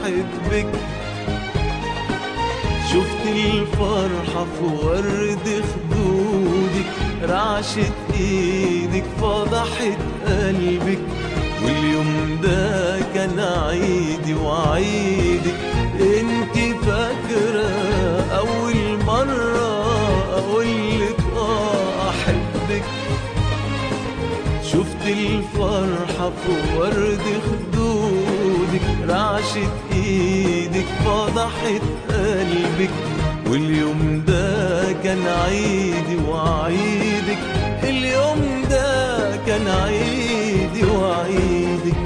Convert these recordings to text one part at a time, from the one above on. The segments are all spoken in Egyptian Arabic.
بحبك شفت الفرحة في ورد خدودك رعشة ايدك فضحت قلبك واليوم ده كان عيدي وعيدك انت فاكرة اول مرة اقولك اه احبك شفت الفرحة في ورد خدودك رعشة ايدك فضحت قلبك واليوم ده كان عيدي وعيدك اليوم ده كان عيدي وعيدك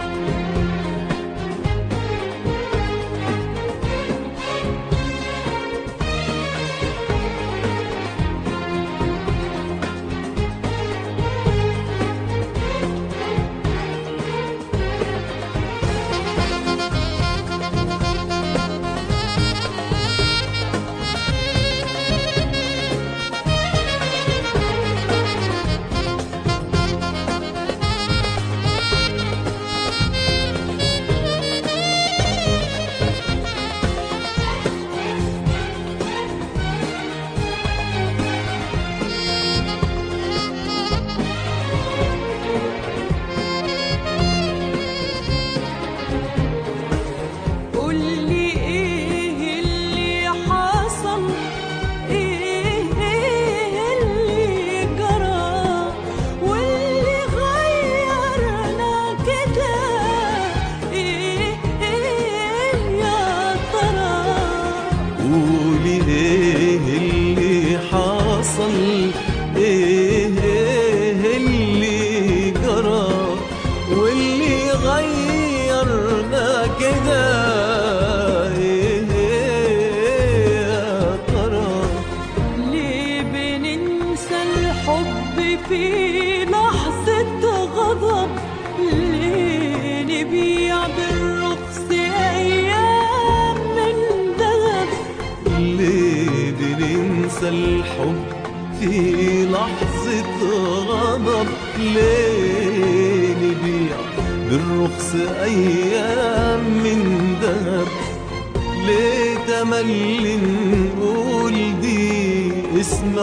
قولي ايه اللي حصل ايه ايه اللي جرى واللي غيرنا كده ايه ايه يا ترى قولي ايه اللي حصل ايه ايه اللي جرى واللي غيرنا كده ايه ايه يا ترى ليه بننسى الحب في لحظة غضب ليه نبيع بالرخص أيام من دهب ليه بننسى الحب في لحظة غضب ليه نبيع بالرخص أيام من دهب ليه تملي نقول دي اسمه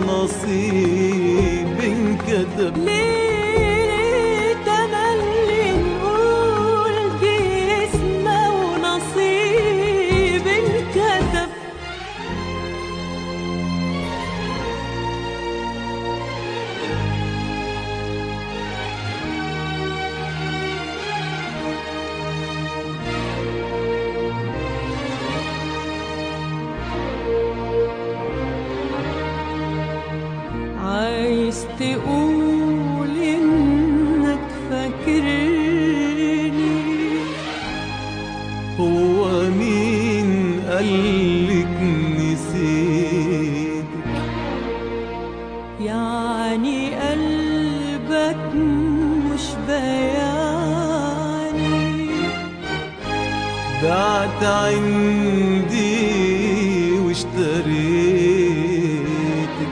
ونصيب انكتب ليه تملي نقول دي اسمه ونصيب انكتب عايز تقول انك فاكرني هو مين قالك نسيتك يعني قلبك مش بياني بعت عندي واشتريتك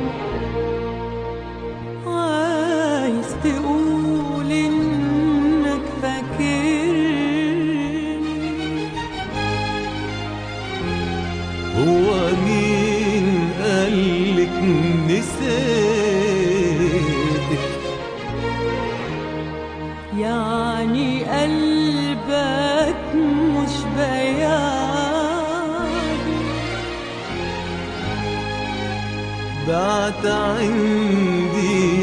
عايز تقول انك فاكرني هو مين قالك نسيتك يعني قلبك مش بياني بعت عندي